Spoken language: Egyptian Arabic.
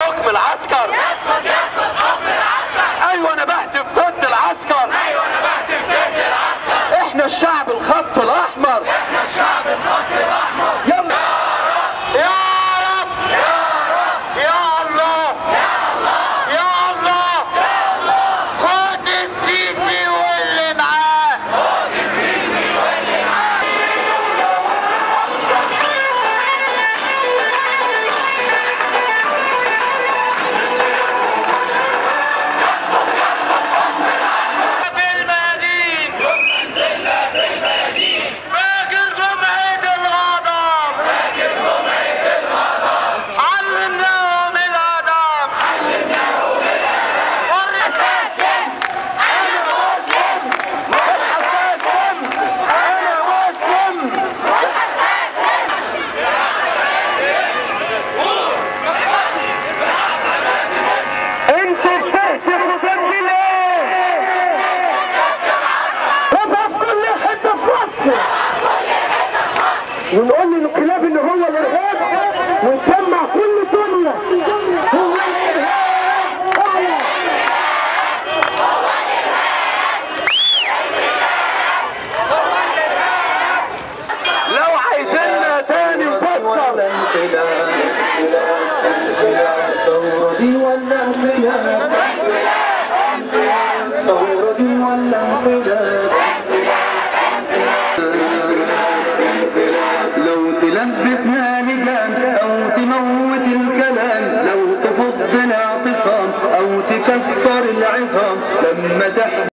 حكم العسكر يسقط يسقط حكم العسكر ايوه انا بهتف ضد العسكر ايوه انا بهتف ضد العسكر احنا الشعب الخط الاحمر احنا الشعب